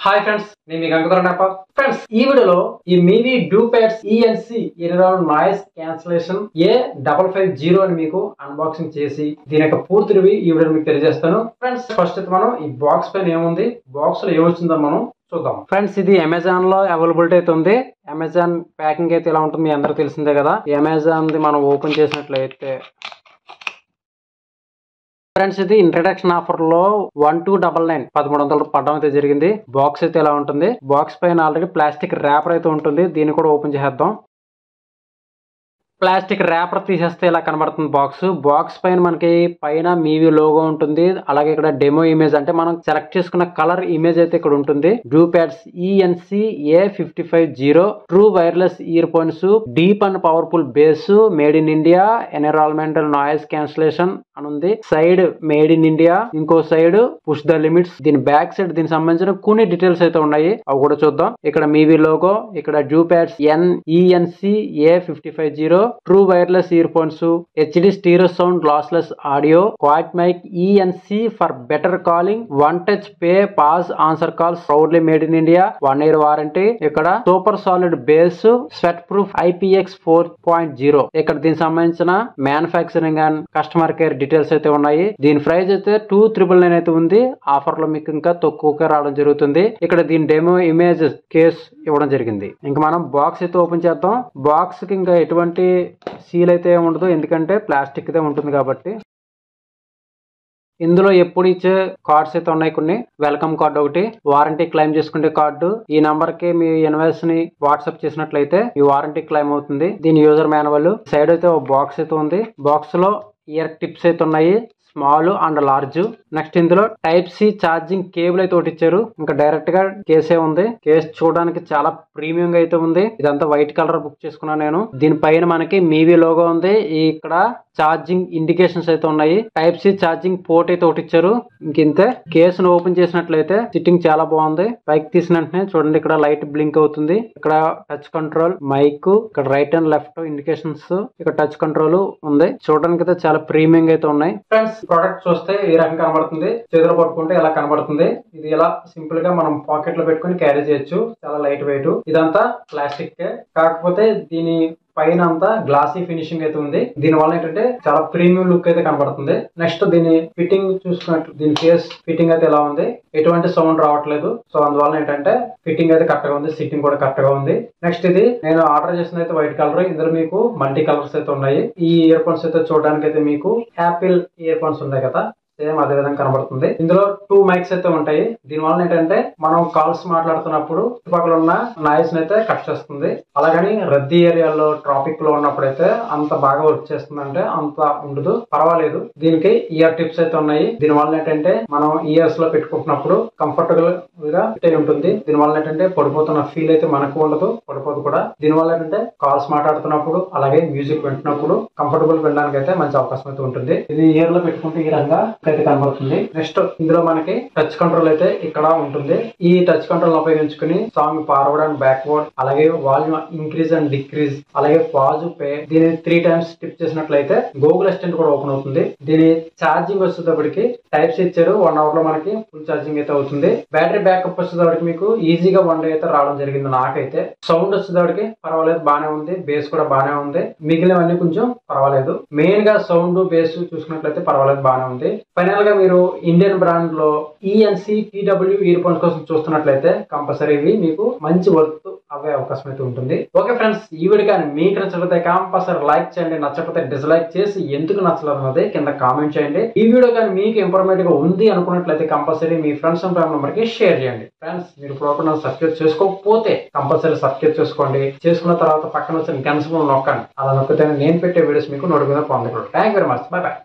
hi friends నేను మీ Gangadhara friends ఈ వీడియోలో ఈ మీవి డూపేట్స్ ఈఎన్సి ఇరవై noise cancellation A double five zero అని మీకు అన్బాక్సింగ్ చేసి దీని యొక్క పూర్తి రివ్యూ ఈ వీడియో మీకు తెలియజేస్తాను ఫ్రెండ్స్ ఫస్ట్ అయితే మనం ఈ బాక్స్ పైన ఏముంది బాక్స్ లో ఏమొచ్చిందో మనం చూద్దాం ఫ్రెండ్స్ ఇది అమెజాన్ లో అవైలబిలిటీ అయితే ఉంది అమెజాన్ ప్యాకింగ్ అయితే ఎలా ఉంటుంది మీ అందరికి తెలిసిందే కదా ఈ అమెజాన్ ది మనం ఓపెన్ చేసినట్లయితే ఫ్రెండ్స్ ఇది ఇంట్రడక్షన్ ఆఫర్ లో వన్ టూ డబల్ నైన్ పదమూడు వందలు పడడం అయితే జరిగింది బాక్స్ అయితే ఎలా ఉంటుంది బాక్స్ పైన ఆల్రెడీ ప్లాస్టిక్ ర్యాపర్ అయితే ఉంటుంది దీన్ని కూడా ఓపెన్ చేసేద్దాం ప్లాస్టిక్ ర్యాపర్ తీసేస్తే ఇలా కనబడుతుంది బాక్స్ బాక్స్ పైన మనకి పైన మీవి లోగో ఉంటుంది అలాగే ఇక్కడ డెమో ఇమేజ్ అంటే మనం సెలెక్ట్ చేసుకున్న కలర్ ఇమేజ్ అయితే ఇక్కడ ఉంటుంది DuoPods ENC A fifty five zero true wireless earphones deep and powerful bass made in India environmental noise cancellation అని ఉంది సైడ్ మేడ్ ఇన్ ఇండియా ఇంకో సైడ్ పుష్ ద లిమిట్స్ దీని back side దీనికి సంబంధించిన కొన్ని details అయితే ఉన్నాయి అవి కూడా చూద్దాం ఇక్కడ మీవి లోగో ఇక్కడ DuoPods N ENC A fifty five zero true wireless earphones HD stereo sound lossless audio quad mic ENC for better calling one touch play pause answer calls proudly made in India one year warranty ఇక్కడ super solid bass sweat proof IPX four point zero ఇక్కడ దీనికి సంబంధించిన manufacturing and customer care details అయితే ఉన్నాయి దీని price అయితే two triple nine అయితే ఉంది ఆఫర్ లో మీకు ఇంకా తక్కువగా రావడం జరుగుతుంది ఇక్కడ దీని డెమో ఇమేజ్ కేస్ ఇవ్వడం జరిగింది ఇంకా మనం బాక్స్ అయితే ఓపెన్ చేద్దాం బాక్స్ కి ఇంకా ఎటువంటి సీల్ అయితే ఏమి ఉండదు ఎందుకంటే ప్లాస్టిక్ దే ఉంటుంది కాబట్టి ఇందులో ఎప్పుడు ఇచ్చే కార్డ్స్ అయితే ఉన్నాయి కొన్ని వెల్కమ్ కార్డ్ ఒకటి వారంటీ క్లెయిమ్ చేసుకునే కార్డు ఈ నంబర్ కి మీ ఇన్వాయిస్ ని వాట్సాప్ చేసినట్లయితే ఈ వారంటీ క్లెయిమ్ అవుతుంది దీని యూజర్ మాన్యువల్ సైడ్ అయితే ఒక బాక్స్ అయితే ఉంది బాక్స్ లో ఇయర్ టిప్స్ అయితే ఉన్నాయి స్మాల్ అండ్ లార్జ్ నెక్స్ట్ ఇందులో టైప్ సి ఛార్జింగ్ కేబుల్ అయితే ఒకటి ఇచ్చారు ఇంకా డైరెక్ట్ గా కేసే ఉంది కేస్ చూడడానికి చాలా ప్రీమియం గా అయితే ఉంది ఇదంతా వైట్ కలర్ బుక్ చేసుకున్నాను నేను దీనిపైన మనకి మీవీ లోగో ఉంది ఈ ఇక్కడ ఛార్జింగ్ ఇండికేషన్స్ అయితే ఉన్నాయి టైప్ సి ఛార్జింగ్ పోర్ట్ అయితే ఒకటి ఇచ్చారు ఇంకింతే కేసును ఓపెన్ చేసినట్లయితే సిట్టింగ్ చాలా బాగుంది పైకి తీసిన వెంటనే చూడండి ఇక్కడ లైట్ బ్లింక్ అవుతుంది ఇక్కడ టచ్ కంట్రోల్ మైక్ ఇక్కడ రైట్ అండ్ లెఫ్ట్ ఇండికేషన్స్ ఇక్కడ టచ్ కంట్రోల్ ఉంది చూడడానికి అయితే చాలా ప్రీమియం అయితే ఉన్నాయి ఫ్రెండ్స్ ప్రోడక్ట్ చూస్తే ఈ రకం కనబడుతుంది చేతిలో పట్టుకుంటే ఇలా కనబడుతుంది ఇది ఇలా సింపుల్ గా మనం పాకెట్ లో పెట్టుకుని క్యారీ చేయొచ్చు చాలా లైట్ వెయిట్ ఇదంతా ప్లాస్టిక్ కాకపోతే దీని పైన అంతా గ్లాసీ ఫినిషింగ్ అయితే ఉంది దీని వల్ల ఏంటంటే చాలా ప్రీమియం లుక్ అయితే కనబడుతుంది నెక్స్ట్ దీని ఫిట్టింగ్ చూసుకున్నట్టు దీని కేస్ ఫిట్టింగ్ అయితే ఎలా ఉంది ఎటువంటి సౌండ్ రావట్లేదు సో అందువల్ల ఏంటంటే ఫిట్టింగ్ అయితే కరెక్ట్ గా ఉంది సిట్టింగ్ కూడా కరెక్ట్ గా ఉంది నెక్స్ట్ ఇది నేను ఆర్డర్ చేసిన అయితే వైట్ కలర్ ఇందులో మీకు మల్టీ కలర్స్ అయితే ఉన్నాయి ఈ ఇయర్ ఫోన్స్ అయితే చూడడానికి అయితే మీకు యాపిల్ ఇయర్ ఫోన్స్ ఉన్నాయి కదా సేమ్ అదే విధంగా కనబడుతుంది ఇందులో టూ మైక్స్ అయితే ఉంటాయి దీని వల్ల ఏంటంటే మనం కాల్స్ మాట్లాడుతున్నప్పుడు చుట్టుపక్కల ఉన్న నాయిస్ అయితే కట్ చేస్తుంది అలాగని రద్దీ ఏరియాలో ట్రాఫిక్ లో ఉన్నప్పుడు అయితే అంత బాగా వర్క్ చేస్తుంది అంటే అంత ఉండదు పర్వాలేదు దీనికి ఇయర్ టిప్స్ అయితే ఉన్నాయి దీని వల్ల ఏంటంటే మనం ఇయర్స్ లో పెట్టుకుంటున్నప్పుడు కంఫర్టబుల్ గా ఫిట్ ఉంటుంది దీని వల్ల ఏంటంటే పడిపోతున్న ఫీల్ అయితే మనకు ఉండదు పడిపోదు కూడా దీని వల్ల ఏంటంటే కాల్స్ మాట్లాడుతున్నప్పుడు అలాగే మ్యూజిక్ వింటున్నప్పుడు కంఫర్టబుల్ వినడానికి అయితే మంచి అవకాశం అయితే ఉంటుంది ఇది ఇయర్ లో పెట్టుకుంటే ఈ రంగా అయితే కనబడుతుంది నెక్స్ట్ ఇందులో మనకి టచ్ కంట్రోల్ అయితే ఇక్కడ ఉంటుంది ఈ టచ్ కంట్రోల్ ఉపయోగించుకుని సాంగ్ ఫార్వర్డ్ అండ్ బ్యాక్వర్డ్ అలాగే వాల్యూమ్ ఇంక్రీజ్ అండ్ డిక్రీజ్ అలాగే పాజ్ పే దీని త్రీ టైమ్స్ టిప్ చేసినట్లయితే గూగుల్ అసిస్టెంట్ కూడా ఓపెన్ అవుతుంది దీని ఛార్జింగ్ వచ్చేటప్పటికి టైప్స్ ఇచ్చారు వన్ అవర్ లో మనకి ఫుల్ ఛార్జింగ్ అయితే అవుతుంది బ్యాటరీ బ్యాకప్ వచ్చేటప్పటికి మీకు ఈజీగా వన్ డే అయితే రావడం జరిగింది నాకైతే సౌండ్ వచ్చేటప్పటికి పర్వాలేదు బానే ఉంది బేస్ కూడా బానే ఉంది మిగిలినవన్నీ కొంచెం పర్వాలేదు మెయిన్ గా సౌండ్ బేస్ చూసుకున్నట్లయితే పర్వాలేదు బానే ఉంది ఫైనల్ గా మీరు ఇండియన్ బ్రాండ్ లో ఈఎన్సి టీడబ్ల్యూ ఇయర్ ఫోన్స్ కోసం చూస్తున్నట్లయితే కంపల్సరీ ఇవి మీకు మంచి వర్త్ అవే అవకాశం అయితే ఉంటుంది ఓకే ఫ్రెండ్స్ ఈ వీడియో కానీ మీకు నచ్చకపోతే కంపల్సరీ లైక్ చేయండి నచ్చకపోతే డిస్లైక్ చేసి ఎందుకు నచ్చలేదు అన్నది కింద కామెంట్ చేయండి ఈ వీడియో కానీ మీకు ఇన్ఫర్మేటివ్ గా ఉంది అనుకున్నట్లయితే కంపల్సరీ మీ ఫ్రెండ్స్ అండ్ ఫ్యామిలీ మెంబర్ కి షేర్ చేయండి ఫ్రెండ్స్ మీరు ఇప్పుడు సబ్స్క్రైబ్ చేసుకోకపోతే కంపల్సరీ సబ్స్క్రైబ్ చేసుకోండి చేసుకున్న తర్వాత పక్కన వచ్చిన గన్స్ నొక్కండి అలా నొక్కితే నేను పెట్టే వీడియోస్ మీకు నోటి మీద పొందకూడదు thank very much bye by